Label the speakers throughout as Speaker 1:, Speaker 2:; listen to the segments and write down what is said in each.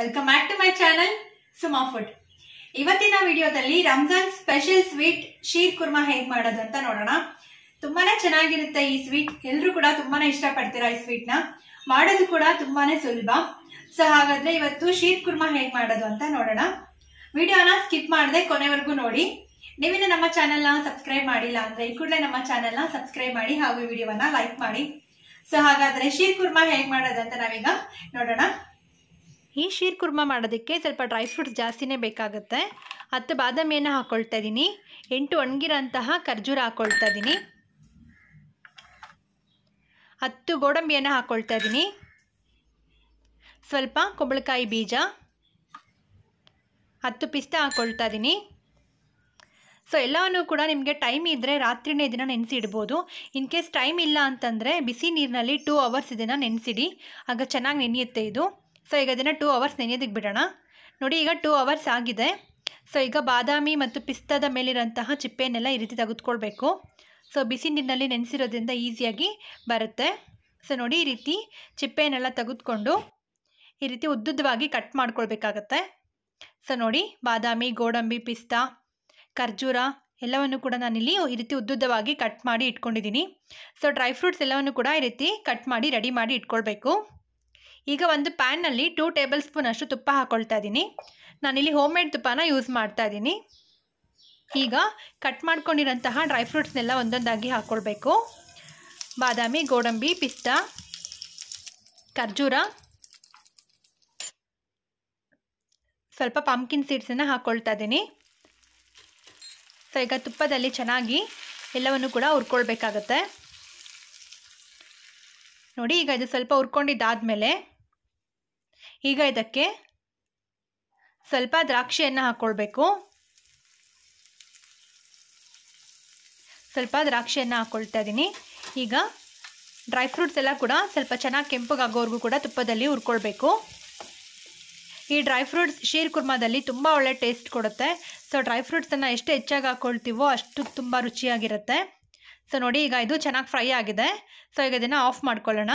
Speaker 1: welcome back to my channel Suma food ಇವತ್ತಿನ ವಿಡಿಯೋದಲ್ಲಿ Ramzan special sweet sheer khurma ಹೇಗ್ ಮಾಡೋದು ಅಂತ ನೋಡೋಣ ತುಂಬಾನೇ ಚೆನ್ನಾಗಿರುತ್ತೆ ಈ ಸ್ವೀಟ್ ಎಲ್ರು ಕೂಡ ತುಂಬಾನೇ ಇಷ್ಟಪಡ್ತೀರಾ ಈ ಸ್ವೀಟ್ ನ ಮಾಡೋದು ಕೂಡ ತುಂಬಾನೇ ಸುಲಭ ಸೊ ಹಾಗಾದ್ರೆ ಇವತ್ತು ಶೀರ್ ಕುರ್ಮಾ ಹೇಗ್ ಮಾಡೋದು ಅಂತ ನೋಡೋಣ ವಿಡಿಯೋನ ಸ್ಕಿಪ್ ಮಾಡದೆ ಕೊನೆವರೆಗೂ ನೋಡಿ ನೀವಿನ ನಮ್ಮ ಚಾನೆಲ್ ನ ಸಬ್ಸ್ಕ್ರೈಬ್ ಮಾಡಿಲ್ಲ ಅಂದ್ರೆ ಈ ಕೂಡಲೇ ನಮ್ಮ ಚಾನೆಲ್ ನ ಸಬ್ಸ್ಕ್ರೈಬ್ ಮಾಡಿ ಹಾಗೂ ವಿಡಿಯೋವನ್ನ ಲೈಕ್ ಮಾಡಿ ಸೊ ಹಾಗಾದ್ರೆ ಶೀರ್ ಕುರ್ಮಾ ಹೇಗ್ ಮಾಡೋದು ಅಂತ ನಾವೀಗ ನೋಡೋಣ ಈ ಶೀರ್ ಕುರ್ಮಾ ಮಾಡೋದಕ್ಕೆ ಸ್ವಲ್ಪ ಡ್ರೈ ಫ್ರೂಟ್ಸ್ ಜಾಸ್ತಿನೇ ಬೇಕಾಗುತ್ತೆ ಹತ್ತು ಬಾದಾಮಿಯನ್ನು ಹಾಕ್ಕೊಳ್ತಾ ಇದ್ದೀನಿ ಎಂಟು ಒಣಗಿರೋಂತಹ ಖರ್ಜೂರ ಹಾಕ್ಕೊಳ್ತಾ ಇದ್ದೀನಿ ಹತ್ತು ಗೋಡಂಬಿಯನ್ನು ಹಾಕ್ಕೊಳ್ತಾ ಇದ್ದೀನಿ ಸ್ವಲ್ಪ ಕುಂಬಳಕಾಯಿ ಬೀಜ ಹತ್ತು ಪಿಸ್ತಾ ಹಾಕ್ಕೊಳ್ತಾ ಇದ್ದೀನಿ ಸೊ ಎಲ್ಲವನ್ನೂ ಕೂಡ ನಿಮಗೆ ಟೈಮ್ ಇದ್ದರೆ ರಾತ್ರಿನೇ ಇದನ್ನು ನೆನೆಸಿಡ್ಬೋದು ಇನ್ ಕೇಸ್ ಟೈಮ್ ಇಲ್ಲ ಅಂತಂದರೆ ಬಿಸಿ ನೀರಿನಲ್ಲಿ ಟೂ ಅವರ್ಸ್ ಇದನ್ನು ನೆನೆಸಿಡಿ ಆಗ ಚೆನ್ನಾಗಿ ನೆನೆಯುತ್ತೆ ಇದು ಸೊ ಈಗ ಇದನ್ನು ಟೂ ಅವರ್ಸ್ ನೆನೆಯೋದಕ್ಕೆ ಬಿಡೋಣ ನೋಡಿ ಈಗ ಟೂ ಅವರ್ಸ್ ಆಗಿದೆ ಸೊ ಈಗ ಬಾದಾಮಿ ಮತ್ತು ಪಿಸ್ತಾದ ಮೇಲಿರೋಂತಹ ಚಿಪ್ಪೆನೆಲ್ಲ ಈ ರೀತಿ ತೆಗೆದುಕೊಳ್ಬೇಕು ಸೊ ಬಿಸಿ ನೀರಿನಲ್ಲಿ ನೆನೆಸಿರೋದ್ರಿಂದ ಈಸಿಯಾಗಿ ಬರುತ್ತೆ ಸೊ ನೋಡಿ ಈ ರೀತಿ ಚಿಪ್ಪೆನೆಲ್ಲ ತೆಗೆದುಕೊಂಡು ಈ ರೀತಿ ಉದ್ದುದ್ದವಾಗಿ ಕಟ್ ಮಾಡ್ಕೊಳ್ಬೇಕಾಗತ್ತೆ ಸೊ ನೋಡಿ ಬಾದಾಮಿ ಗೋಡಂಬಿ ಪಿಸ್ತಾ ಖರ್ಜೂರ ಎಲ್ಲವನ್ನು ಕೂಡ ನಾನಿಲ್ಲಿ ಈ ರೀತಿ ಉದ್ದುದ್ದವಾಗಿ ಕಟ್ ಮಾಡಿ ಇಟ್ಕೊಂಡಿದ್ದೀನಿ ಸೊ ಡ್ರೈ ಫ್ರೂಟ್ಸ್ ಎಲ್ಲವನ್ನು ಕೂಡ ಈ ರೀತಿ ಕಟ್ ಮಾಡಿ ರೆಡಿ ಮಾಡಿ ಇಟ್ಕೊಳ್ಬೇಕು ಈಗ ಒಂದು ಪ್ಯಾನ್ನಲ್ಲಿ ಟೂ ಟೇಬಲ್ ಸ್ಪೂನ್ ಅಷ್ಟು ತುಪ್ಪ ಹಾಕ್ಕೊಳ್ತಾ ಇದ್ದೀನಿ ನಾನಿಲ್ಲಿ ಹೋಮ್ ಮೇಡ್ ತುಪ್ಪನ ಯೂಸ್ ಮಾಡ್ತಾ ಇದ್ದೀನಿ ಈಗ ಕಟ್ ಮಾಡ್ಕೊಂಡಿರೋಂತಹ ಡ್ರೈ ಫ್ರೂಟ್ಸ್ನೆಲ್ಲ ಒಂದೊಂದಾಗಿ ಹಾಕ್ಕೊಳ್ಬೇಕು ಬಾದಾಮಿ ಗೋಡಂಬಿ ಪಿಸ್ತಾ ಖರ್ಜೂರ ಸ್ವಲ್ಪ ಪಂಪ್ಕಿನ್ ಸೀಡ್ಸನ್ನು ಹಾಕ್ಕೊಳ್ತಾ ಇದ್ದೀನಿ ಸೊ ಈಗ ತುಪ್ಪದಲ್ಲಿ ಚೆನ್ನಾಗಿ ಎಲ್ಲವನ್ನು ಕೂಡ ಹುರ್ಕೊಳ್ಬೇಕಾಗತ್ತೆ ನೋಡಿ ಈಗ ಇದು ಸ್ವಲ್ಪ ಹುರ್ಕೊಂಡಿದ್ದಾದಮೇಲೆ ಈಗ ಇದಕ್ಕೆ ಸ್ವಲ್ಪ ದ್ರಾಕ್ಷಿಯನ್ನು ಹಾಕ್ಕೊಳ್ಬೇಕು ಸ್ವಲ್ಪ ದ್ರಾಕ್ಷಿಯನ್ನು ಹಾಕ್ಕೊಳ್ತಾ ಇದ್ದೀನಿ ಈಗ ಡ್ರೈ ಫ್ರೂಟ್ಸ್ ಎಲ್ಲ ಕೂಡ ಸ್ವಲ್ಪ ಚೆನ್ನಾಗಿ ಕೆಂಪಗಾಗೋವರೆಗೂ ಕೂಡ ತುಪ್ಪದಲ್ಲಿ ಹುರ್ಕೊಳ್ಬೇಕು ಈ ಡ್ರೈ ಫ್ರೂಟ್ಸ್ ಶೀರ್ ಕುರ್ಮಾದಲ್ಲಿ ತುಂಬ ಒಳ್ಳೆ ಟೇಸ್ಟ್ ಕೊಡುತ್ತೆ ಸೊ ಡ್ರೈ ಫ್ರೂಟ್ಸನ್ನು ಎಷ್ಟು ಹೆಚ್ಚಾಗಿ ಹಾಕ್ಕೊಳ್ತೀವೋ ಅಷ್ಟು ತುಂಬ ರುಚಿಯಾಗಿರುತ್ತೆ ಸೊ ನೋಡಿ ಈಗ ಇದು ಚೆನ್ನಾಗಿ ಫ್ರೈ ಆಗಿದೆ ಸೊ ಈಗ ಇದನ್ನು ಆಫ್ ಮಾಡ್ಕೊಳ್ಳೋಣ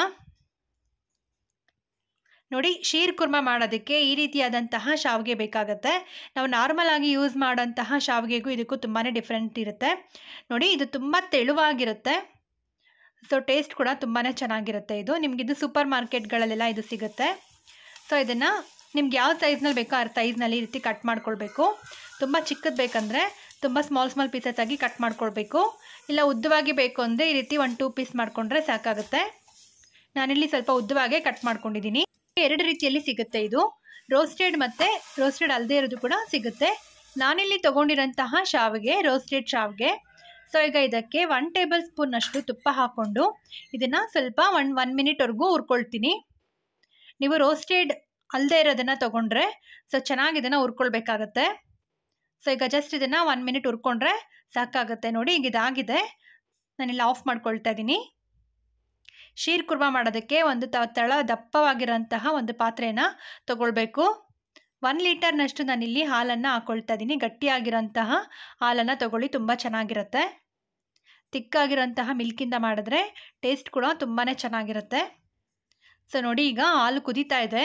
Speaker 1: ನೋಡಿ ಶೀರ್ ಕುರ್ಮಾ ಮಾಡೋದಕ್ಕೆ ಈ ರೀತಿಯಾದಂತಹ ಶಾವಿಗೆ ಬೇಕಾಗುತ್ತೆ ನಾವು ನಾರ್ಮಲ್ ಆಗಿ ಯೂಸ್ ಮಾಡೋಂತಹ ಶಾವಿಗೆಗೂ ಇದಕ್ಕೂ ತುಂಬಾ ಡಿಫ್ರೆಂಟ್ ಇರುತ್ತೆ ನೋಡಿ ಇದು ತುಂಬ ತೆಳುವಾಗಿರುತ್ತೆ ಸೊ ಟೇಸ್ಟ್ ಕೂಡ ತುಂಬಾ ಚೆನ್ನಾಗಿರುತ್ತೆ ಇದು ನಿಮಗಿದು ಸೂಪರ್ ಮಾರ್ಕೆಟ್ಗಳಲ್ಲೆಲ್ಲ ಇದು ಸಿಗುತ್ತೆ ಸೊ ಇದನ್ನು ನಿಮ್ಗೆ ಯಾವ ಸೈಜ್ನಲ್ಲಿ ಬೇಕೋ ಆ ಸೈಜ್ನಲ್ಲಿ ಈ ರೀತಿ ಕಟ್ ಮಾಡ್ಕೊಳ್ಬೇಕು ತುಂಬ ಚಿಕ್ಕದು ಬೇಕಂದರೆ ತುಂಬ ಸ್ಮಾಲ್ ಸ್ಮಾಲ್ ಪೀಸಸ್ ಆಗಿ ಕಟ್ ಮಾಡ್ಕೊಳ್ಬೇಕು ಇಲ್ಲ ಉದ್ದವಾಗಿ ಬೇಕು ಅಂದರೆ ಈ ರೀತಿ ಒಂದು ಟೂ ಪೀಸ್ ಮಾಡಿಕೊಂಡ್ರೆ ಸಾಕಾಗುತ್ತೆ ನಾನಿಲ್ಲಿ ಸ್ವಲ್ಪ ಉದ್ದವಾಗೇ ಕಟ್ ಮಾಡ್ಕೊಂಡಿದ್ದೀನಿ ಎರಡು ರೀತಿಯಲ್ಲಿ ಸಿಗುತ್ತೆ ಇದು ರೋಸ್ಟೆಡ್ ಮತ್ತು ರೋಸ್ಟೆಡ್ ಅಲ್ಲದೆ ಇರೋದು ಕೂಡ ಸಿಗುತ್ತೆ ನಾನಿಲ್ಲಿ ತೊಗೊಂಡಿರೋಂತಹ ಶಾವಿಗೆ ರೋಸ್ಟೆಡ್ ಶಾವಿಗೆ ಸೊ ಈಗ ಇದಕ್ಕೆ ಒನ್ ಟೇಬಲ್ ಸ್ಪೂನಷ್ಟು ತುಪ್ಪ ಹಾಕ್ಕೊಂಡು ಇದನ್ನು ಸ್ವಲ್ಪ ಒನ್ ಒನ್ ಮಿನಿಟ್ವರೆಗೂ ಹುರ್ಕೊಳ್ತೀನಿ ನೀವು ರೋಸ್ಟೆಡ್ ಅಲ್ಲದೆ ಇರೋದನ್ನು ತೊಗೊಂಡ್ರೆ ಸೊ ಚೆನ್ನಾಗಿ ಇದನ್ನು ಹುರ್ಕೊಳ್ಬೇಕಾಗತ್ತೆ ಸೊ ಈಗ ಜಸ್ಟ್ ಇದನ್ನು ಒನ್ ಮಿನಿಟ್ ಹುರ್ಕೊಂಡ್ರೆ ಸಾಕಾಗುತ್ತೆ ನೋಡಿ ಈಗ ಇದಾಗಿದೆ ನಾನಿಲ್ಲಿ ಆಫ್ ಮಾಡ್ಕೊಳ್ತಾ ಇದ್ದೀನಿ ಶೀರ್ ಕುರ್ಮಾ ಮಾಡೋದಕ್ಕೆ ಒಂದು ತ ತಳ ದಪ್ಪವಾಗಿರೋಂತಹ ಒಂದು ಪಾತ್ರೆನ ತೊಗೊಳ್ಬೇಕು ಒನ್ ಲೀಟರ್ನಷ್ಟು ನಾನಿಲ್ಲಿ ಹಾಲನ್ನು ಹಾಕ್ಕೊಳ್ತಾ ಇದ್ದೀನಿ ಗಟ್ಟಿಯಾಗಿರೋಂತಹ ಹಾಲನ್ನು ತೊಗೊಳ್ಳಿ ತುಂಬ ಚೆನ್ನಾಗಿರುತ್ತೆ ತಿಕ್ಕಾಗಿರೋಂತಹ ಮಿಲ್ಕಿಂದ ಮಾಡಿದ್ರೆ ಟೇಸ್ಟ್ ಕೂಡ ತುಂಬಾ ಚೆನ್ನಾಗಿರುತ್ತೆ ಸೊ ನೋಡಿ ಈಗ ಹಾಲು ಕುದೀತಾ ಇದೆ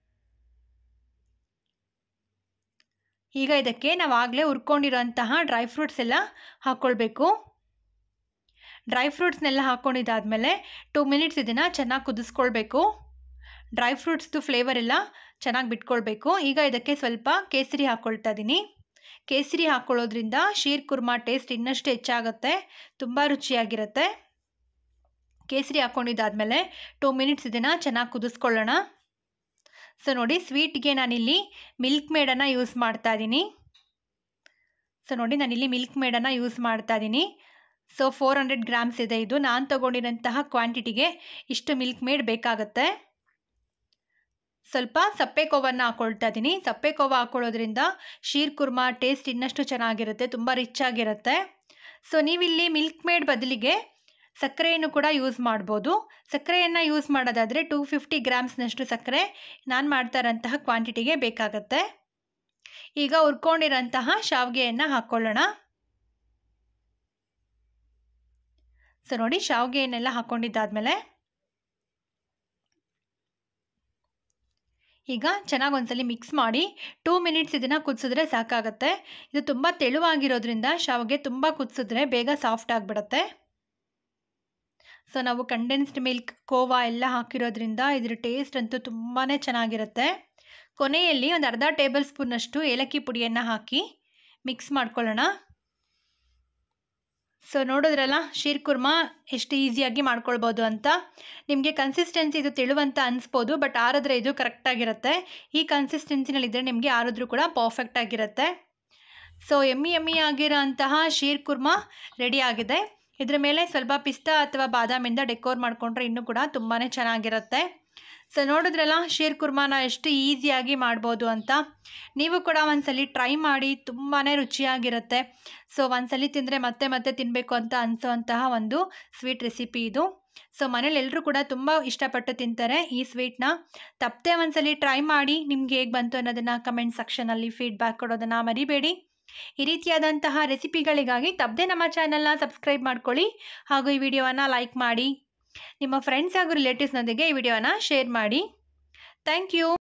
Speaker 1: ಈಗ ಇದಕ್ಕೆ ನಾವು ಆಗಲೇ ಹುರ್ಕೊಂಡಿರೋಂತಹ ಡ್ರೈ ಫ್ರೂಟ್ಸ್ ಎಲ್ಲ ಹಾಕ್ಕೊಳ್ಬೇಕು ಡ್ರೈ ಫ್ರೂಟ್ಸ್ನೆಲ್ಲ ಹಾಕ್ಕೊಂಡಿದ್ದಾದಮೇಲೆ ಟೂ ಮಿನಿಟ್ಸ್ ಇದನ್ನು ಚೆನ್ನಾಗಿ ಕುದಿಸ್ಕೊಳ್ಬೇಕು ಡ್ರೈ ಫ್ರೂಟ್ಸ್ದು ಫ್ಲೇವರ್ ಎಲ್ಲ ಚೆನ್ನಾಗಿ ಬಿಟ್ಕೊಳ್ಬೇಕು ಈಗ ಇದಕ್ಕೆ ಸ್ವಲ್ಪ ಕೇಸರಿ ಹಾಕ್ಕೊಳ್ತಾ ಇದ್ದೀನಿ ಕೇಸರಿ ಹಾಕ್ಕೊಳ್ಳೋದ್ರಿಂದ ಶೀರ್ ಕುರ್ಮಾ ಟೇಸ್ಟ್ ಇನ್ನಷ್ಟು ಹೆಚ್ಚಾಗುತ್ತೆ ತುಂಬ ರುಚಿಯಾಗಿರುತ್ತೆ ಕೇಸರಿ ಹಾಕ್ಕೊಂಡಿದ್ದಾದಮೇಲೆ ಟೂ ಮಿನಿಟ್ಸ್ ಇದನ್ನು ಚೆನ್ನಾಗಿ ಕುದಿಸ್ಕೊಳ್ಳೋಣ ಸೊ ನೋಡಿ ಸ್ವೀಟ್ಗೆ ನಾನಿಲ್ಲಿ ಮಿಲ್ಕ್ ಮೇಡನ್ನು ಯೂಸ್ ಮಾಡ್ತಾ ಇದ್ದೀನಿ ಸೊ ನೋಡಿ ನಾನಿಲ್ಲಿ ಮಿಲ್ಕ್ ಮೇಡನ್ನು ಯೂಸ್ ಮಾಡ್ತಾ ಇದ್ದೀನಿ ಸೊ ಫೋರ್ ಹಂಡ್ರೆಡ್ ಗ್ರಾಮ್ಸ್ ಇದೆ ಇದು ನಾನು ತೊಗೊಂಡಿರೋಂತಹ ಕ್ವಾಂಟಿಟಿಗೆ ಇಷ್ಟು ಮಿಲ್ಕ್ ಮೇಡ್ ಬೇಕಾಗುತ್ತೆ ಸ್ವಲ್ಪ ಸಪ್ಪೆ ಕೋವನ್ನು ಹಾಕ್ಕೊಳ್ತಾ ಇದ್ದೀನಿ ಸಪ್ಪೆ ಕೋವ ಹಾಕ್ಕೊಳ್ಳೋದ್ರಿಂದ ಶೀರ್ ಕುರ್ಮಾ ಟೇಸ್ಟ್ ಇನ್ನಷ್ಟು ಚೆನ್ನಾಗಿರುತ್ತೆ ತುಂಬ ರಿಚ್ ಆಗಿರುತ್ತೆ ಸೊ ನೀವಿಲ್ಲಿ ಮಿಲ್ಕ್ ಮೇಡ್ ಬದಲಿಗೆ ಸಕ್ಕರೆಯನ್ನು ಕೂಡ ಯೂಸ್ ಮಾಡ್ಬೋದು ಸಕ್ಕರೆಯನ್ನು ಯೂಸ್ ಮಾಡೋದಾದರೆ ಟೂ ಫಿಫ್ಟಿ ಗ್ರಾಮ್ಸ್ನಷ್ಟು ಸಕ್ಕರೆ ನಾನು ಮಾಡ್ತಾ ಇರೋಂತಹ ಕ್ವಾಂಟಿಟಿಗೆ ಬೇಕಾಗತ್ತೆ ಈಗ ಹುರ್ಕೊಂಡಿರೋಂತಹ ಶಾವಿಗೆಯನ್ನು ಹಾಕ್ಕೊಳ್ಳೋಣ ಸೊ ನೋಡಿ ಶಾವಿಗೆಯನ್ನೆಲ್ಲ ಹಾಕ್ಕೊಂಡಿದ್ದಾದಮೇಲೆ ಈಗ ಚೆನ್ನಾಗಿ ಒಂದ್ಸಲಿ ಮಿಕ್ಸ್ ಮಾಡಿ ಟೂ ಮಿನಿಟ್ಸ್ ಇದನ್ನು ಕುದಿಸಿದ್ರೆ ಸಾಕಾಗತ್ತೆ ಇದು ತುಂಬ ತೆಳುವಾಗಿರೋದ್ರಿಂದ ಶಾವಿಗೆ ತುಂಬ ಕುದಿಸಿದ್ರೆ ಬೇಗ ಸಾಫ್ಟ್ ಆಗಿಬಿಡುತ್ತೆ ಸೊ ನಾವು ಕಂಡೆನ್ಸ್ಡ್ ಮಿಲ್ಕ್ ಕೋವಾ ಎಲ್ಲ ಹಾಕಿರೋದ್ರಿಂದ ಇದ್ರ ಟೇಸ್ಟ್ ಅಂತೂ ತುಂಬಾ ಚೆನ್ನಾಗಿರುತ್ತೆ ಕೊನೆಯಲ್ಲಿ ಒಂದು ಅರ್ಧ ಟೇಬಲ್ ಸ್ಪೂನಷ್ಟು ಏಲಕ್ಕಿ ಪುಡಿಯನ್ನು ಹಾಕಿ ಮಿಕ್ಸ್ ಮಾಡ್ಕೊಳ್ಳೋಣ ಸೊ ನೋಡಿದ್ರಲ್ಲ ಶೀರ್ ಕುರ್ಮಾ ಎಷ್ಟು ಈಸಿಯಾಗಿ ಮಾಡ್ಕೊಳ್ಬೋದು ಅಂತ ನಿಮಗೆ ಕನ್ಸಿಸ್ಟೆನ್ಸಿ ಇದು ತೆಳುವಂತ ಅನಿಸ್ಬೋದು ಬಟ್ ಆರಿದ್ರೆ ಇದು ಕರೆಕ್ಟಾಗಿರುತ್ತೆ ಈ ಕನ್ಸಿಸ್ಟೆನ್ಸಿನಲ್ಲಿದ್ದರೆ ನಿಮಗೆ ಆರಿದ್ರೂ ಕೂಡ ಪರ್ಫೆಕ್ಟ್ ಆಗಿರುತ್ತೆ ಸೊ ಎಮ್ಮಿ ಎಮ್ಮಿ ಆಗಿರೋ ಅಂತಹ ಶೀರ್ ಕುರ್ಮಾ ರೆಡಿ ಆಗಿದೆ ಇದ್ರ ಮೇಲೆ ಸ್ವಲ್ಪ ಪಿಸ್ತಾ ಅಥವಾ ಬಾದಾಮಿಂದ ಡೆಕೋರ್ ಮಾಡಿಕೊಂಡ್ರೆ ಇನ್ನೂ ಕೂಡ ತುಂಬಾ ಚೆನ್ನಾಗಿರುತ್ತೆ ಸೊ ನೋಡಿದ್ರಲ್ಲ ಶೀರ್ ಕುರ್ಮಾನ ಎಷ್ಟು ಈಸಿಯಾಗಿ ಮಾಡ್ಬೋದು ಅಂತ ನೀವು ಕೂಡ ಒಂದ್ಸಲಿ ಟ್ರೈ ಮಾಡಿ ತುಂಬಾ ರುಚಿಯಾಗಿರುತ್ತೆ ಸೊ ಒಂದ್ಸಲಿ ತಿಂದರೆ ಮತ್ತೆ ಮತ್ತೆ ತಿನ್ನಬೇಕು ಅಂತ ಅನಿಸೋವಂತಹ ಒಂದು ಸ್ವೀಟ್ ರೆಸಿಪಿ ಇದು ಸೊ ಮನೇಲಿ ಎಲ್ಲರೂ ಕೂಡ ತುಂಬ ಇಷ್ಟಪಟ್ಟು ತಿಂತಾರೆ ಈ ಸ್ವೀಟ್ನ ತಪ್ಪದೆ ಒಂದ್ಸಲಿ ಟ್ರೈ ಮಾಡಿ ನಿಮ್ಗೆ ಹೇಗೆ ಬಂತು ಅನ್ನೋದನ್ನು ಕಮೆಂಟ್ ಸೆಕ್ಷನಲ್ಲಿ ಫೀಡ್ಬ್ಯಾಕ್ ಕೊಡೋದನ್ನು ಮರಿಬೇಡಿ ಈ ರೀತಿಯಾದಂತಹ ರೆಸಿಪಿಗಳಿಗಾಗಿ ತಪ್ಪದೆ ನಮ್ಮ ಚಾನಲ್ನ ಸಬ್ಸ್ಕ್ರೈಬ್ ಮಾಡ್ಕೊಳ್ಳಿ ಹಾಗೂ ಈ ವಿಡಿಯೋವನ್ನು ಲೈಕ್ ಮಾಡಿ ನಿಮ್ಮ ಫ್ರೆಂಡ್ಸ್ ಹಾಗೂ ರಿಲೇಟಿವ್ಸ್ನೊಂದಿಗೆ ಈ ವಿಡಿಯೋನ ಶೇರ್ ಮಾಡಿ ಥ್ಯಾಂಕ್ ಯು